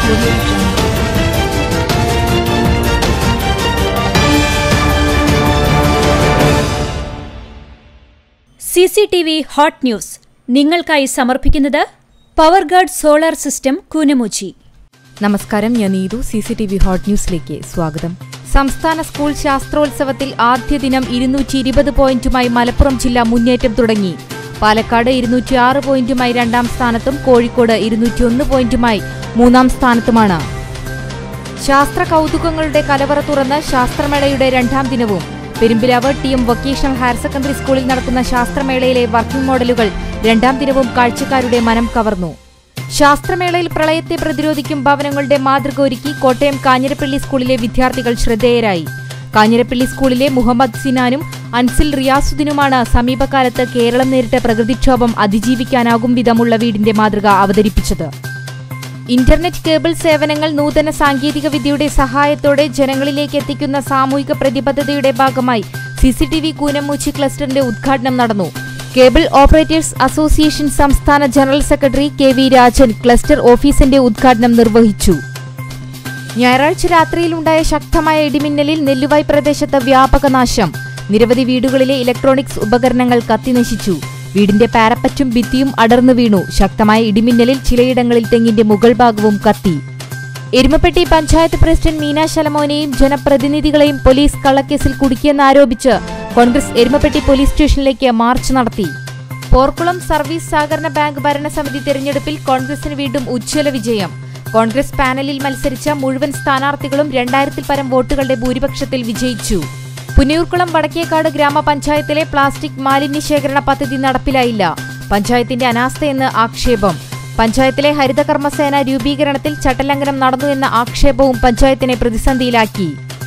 Audio Jungle. C C T V hot news നിങ്ങൾക്കായി സമർപ്പിക്കുന്നത് power guard solar system Koonamoochi നമസ്കാരം ഞാൻ Neethu C C T V hot ന്യൂസിലേക്ക് സ്വാഗതം സംസ്ഥാന സ്കൂൾ ശാസ്ത്രോത്സവത്തിൽ ആദ്യ ദിനം ഇരുന്നൂറ്റി ഇരുപത് പോയിന്റുമായി മലപ്പുറം ജില്ല മുന്നേറ്റം തുടങ്ങി പാലക്കാട് ഇരുന്നൂറ്റി ആറ് പോയിന്റുമായി രണ്ടാം സ്ഥാനത്തും കോഴിക്കോട് ഇരുന്നൂറ്റി ഒന്ന് പോയിന്റുമായി മൂന്നാം സ്ഥാനത്തുമാണ് ശാസ്ത്ര കൗതുകങ്ങളുടെ കലവറ തുറന്ന് ശാസ്ത്രമേളയുടെ രണ്ടാം ദിനവും Perumpilavu T M vocational higher secondary സ്കൂളിൽ നടക്കുന്ന ശാസ്ത്രമേളയിലെ വർക്കിംഗ് മോഡലുകൾ രണ്ടാം ദിനവും കാഴ്ചക്കാരുടെ മനം കവർന്നു ശാസ്ത്രമേളയിൽ പ്രളയത്തെ പ്രതിരോധിക്കും ഭവനങ്ങളുടെ മാതൃക ഒരുക്കി കോട്ടയം കാഞ്ഞിരപ്പള്ളി സ്കൂളിലെ വിദ്യാർത്ഥികൾ ശ്രദ്ധേയരായി കാഞ്ഞിരപ്പള്ളി സ്കൂളിലെ മുഹമ്മദ് സിനാനും അൻസിൽ റിയാസുദ്ദീനുമാണ് സമീപകാലത്ത് കേരളം നേരിട്ട പ്രകൃതിക്ഷോഭം അതിജീവിക്കാനാകും വിധമുള്ള വീടിന്റെ മാതൃക അവതരിപ്പിച്ചത് ഇന്റർനെറ്റ് കേബിൾ സേവനങ്ങൾ നൂതന സാങ്കേതിക വിദ്യയുടെ സഹായത്തോടെ ജനങ്ങളിലേക്ക് എത്തിക്കുന്ന സാമൂഹിക പ്രതിബദ്ധതയുടെ ഭാഗമായി സിസിടിവി കൂനമൂച്ചി ക്ലസ്റ്ററിന്റെ ഉദ്ഘാടനം നടന്നു കേബിൾ ഓപ്പറേറ്റേഴ്സ് അസോസിയേഷൻ സംസ്ഥാന general secretary K V Rajan cluster ഓഫീസിന്റെ ഉദ്ഘാടനം നിർവഹിച്ചു ഞായറാഴ്ച രാത്രിയിലുണ്ടായ ശക്തമായ ഇടിമിന്നലിൽ നെല്ലുവായ് പ്രദേശത്ത് വ്യാപക നാശം നിരവധി വീടുകളിലെ ഇലക്ട്രോണിക്സ് ഉപകരണങ്ങൾ കത്തിനശിച്ചു വീടിന്റെ പാരപ്പറ്റും ഭിത്തിയും അടർന്നു വീണു ശക്തമായ ഇടിമിന്നലിൽ ചിലയിടങ്ങളിൽ തെങ്ങിന്റെ മുകൾ ഭാഗവും കത്തി എരുമപ്പെട്ടി പഞ്ചായത്ത് പ്രസിഡന്റ് മീന ശലമോനെയും ജനപ്രതിനിധികളെയും പോലീസ് കള്ളക്കേസിൽ കുടുക്കിയെന്നാരോപിച്ച് കോൺഗ്രസ് എരുമപ്പെട്ടി പോലീസ് സ്റ്റേഷനിലേക്ക് മാർച്ച് നടത്തി പോർക്കുളം സർവീസ് സഹകരണ ബാങ്ക് ഭരണസമിതി തെരഞ്ഞെടുപ്പിൽ കോൺഗ്രസിന് വീണ്ടും ഉജ്ജ്വല വിജയം കോൺഗ്രസ് പാനലിൽ മത്സരിച്ച മുഴുവൻ സ്ഥാനാർത്ഥികളും രണ്ടായിരത്തിൽ പരം വോട്ടുകളുടെ ഭൂരിപക്ഷത്തിൽ വിജയിച്ചു പുന്നയൂർക്കുളം വടക്കേക്കാട് ഗ്രാമപഞ്ചായത്തിലെ പ്ലാസ്റ്റിക് മാലിന്യ ശേഖരണ പദ്ധതി നടപ്പിലായില്ല പഞ്ചായത്തിന്റെ അനാസ്ഥയെന്ന് ആക്ഷേപം പഞ്ചായത്തിലെ ഹരിതകർമ്മസേന രൂപീകരണത്തിൽ ചട്ടലംഘനം നടന്നു എന്ന ആക്ഷേപവും പഞ്ചായത്തിനെ പ്രതിസന്ധിയിലാക്കി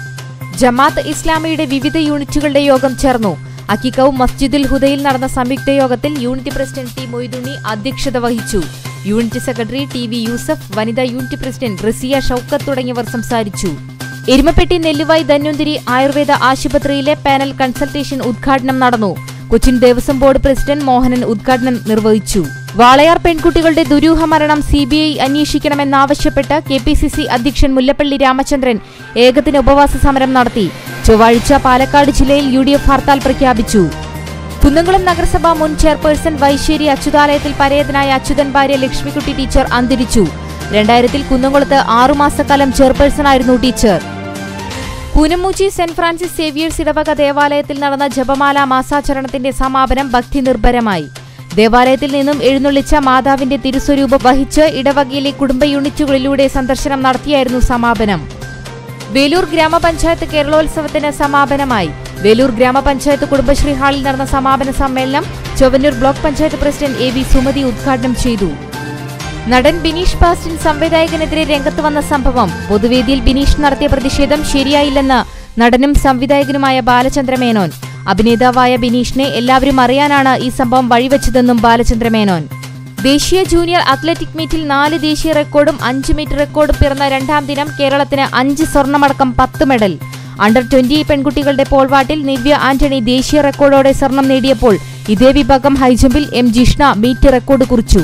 ജമാത്ത് ഇസ്ലാമിയുടെ വിവിധ യൂണിറ്റുകളുടെ യോഗം ചേർന്നു അക്കിക്കവും മസ്ജിദുൽ ഹുദയിൽ നടന്ന സംയുക്ത യോഗത്തിൽ യൂണിറ്റ് പ്രസിഡന്റ് ടി മൊയ്തുണ്ണി അധ്യക്ഷത വഹിച്ചു unit secretary T V Yusuf വനിതാ യൂണിറ്റ് പ്രസിഡന്റ് റസിയ ഷൌക്കത്ത് തുടങ്ങിയവർ സംസാരിച്ചു എരുമപ്പെട്ടി നെല്ലുവായി ധന്വന്തിരി ആയുർവേദ ആശുപത്രിയിലെ പാനൽ കൺസൾട്ടേഷൻ ഉദ്ഘാടനം നടന്നു കൊച്ചിൻ ദേവസ്വം ബോർഡ് പ്രസിഡന്റ് മോഹനൻ ഉദ്ഘാടനം നിർവഹിച്ചു വാളയാർ പെൺകുട്ടികളുടെ ദുരൂഹ മരണം സിബിഐ അന്വേഷിക്കണമെന്നാവശ്യപ്പെട്ട് കെ പി സി സി അധ്യക്ഷൻ മുല്ലപ്പള്ളി രാമചന്ദ്രൻ ഏകദിന ഉപവാസ സമരം നടത്തി ചൊവ്വാഴ്ച പാലക്കാട് ജില്ലയിൽ യു ഡി എഫ് ഹർത്താൽ പ്രഖ്യാപിച്ചു കുന്നംകുളം നഗരസഭ മുൻ ചെയർപേഴ്സൺ വൈശ്ശേരി അച്യുതാലയത്തിൽ പരേതനായ അച്യുതൻ ഭാര്യ ലക്ഷ്മിക്കുട്ടി ടീച്ചർ അന്തരിച്ചു രണ്ടായിരത്തിൽ കുന്നംകുളത്ത് ആറുമാസക്കാലം ചെയർപേഴ്സണായിരുന്നു teacher Koonamoochi saint Francis Xavier's ഇടവക ദേവാലയത്തിൽ നടന്ന ജപമാല മാസാചരണത്തിന്റെ സമാപനം ഭക്തി നിർഭരമായി ദേവാലയത്തിൽ നിന്നും എഴുന്നള്ളിച്ച മാതാവിന്റെ തിരുസ്വരൂപം വഹിച്ച് ഇടവകയിലെ കുടുംബ യൂണിറ്റുകളിലൂടെ സന്ദർശനം നടത്തിയായിരുന്നു സമാപനം വേലൂർ ഗ്രാമപഞ്ചായത്ത് കേരളോത്സവത്തിന് സമാപനമായി വേലൂർ ഗ്രാമപഞ്ചായത്ത് കുടുംബശ്രീ ഹാളിൽ നടന്ന സമാപന സമ്മേളനം Chowwannur block panchayat president A V Sumathi ഉദ്ഘാടനം ചെയ്തു നടൻ ബിനീഷ് ബാസ്റ്റിൻ സംവിധായകനെതിരെ രംഗത്ത് വന്ന സംഭവം പൊതുവേദിയിൽ ബിനീഷ് നടത്തിയ പ്രതിഷേധം ശരിയായില്ലെന്ന് നടനും സംവിധായകനുമായ ബാലചന്ദ്രമേനോൻ അഭിനേതാവായ ബിനീഷിനെ എല്ലാവരും അറിയാനാണ് ഈ സംഭവം വഴിവെച്ചതെന്നും ബാലചന്ദ്രമേനോൻ ദേശീയ ജൂനിയർ അത്ലറ്റിക് മീറ്റിൽ നാല് ദേശീയ റെക്കോർഡും അഞ്ച് മീറ്റർ റെക്കോർഡും പിറന്ന രണ്ടാം ദിനം കേരളത്തിന് അഞ്ച് സ്വർണമടക്കം പത്ത് മെഡൽ അണ്ടർ ട്വന്റി പെൺകുട്ടികളുടെ പോൾവാട്ടിൽ നിവ്യ ആന്റണി ദേശീയ റെക്കോർഡോടെ സ്വർണം നേടിയപ്പോൾ ഇതേ വിഭാഗം ഹൈജമ്പിൽ എം ജിഷ്ണ മീറ്റ് റെക്കോർഡ് കുറിച്ചു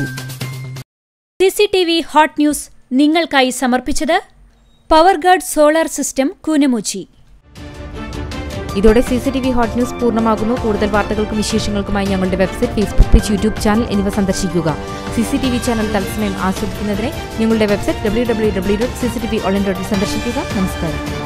C C T V hot news നിങ്ങൾക്കായി സമർപ്പിച്ചത് power guard solar system Koonamoochi ഇതോടെ C C T V hot news പൂർണ്ണമാകുന്നു കൂടുതൽ വാർത്തകൾക്കും വിശേഷങ്ങൾക്കുമായി ഞങ്ങളുടെ website Facebook page YouTube channel എന്നിവ സന്ദർശിക്കുക C C T V channel തത്സമയം ആസ്വദിക്കുന്നതിന് ഞങ്ങളുടെ website W W W dot C C T V online dot സന്ദർശിക്കുക നമസ്കാരം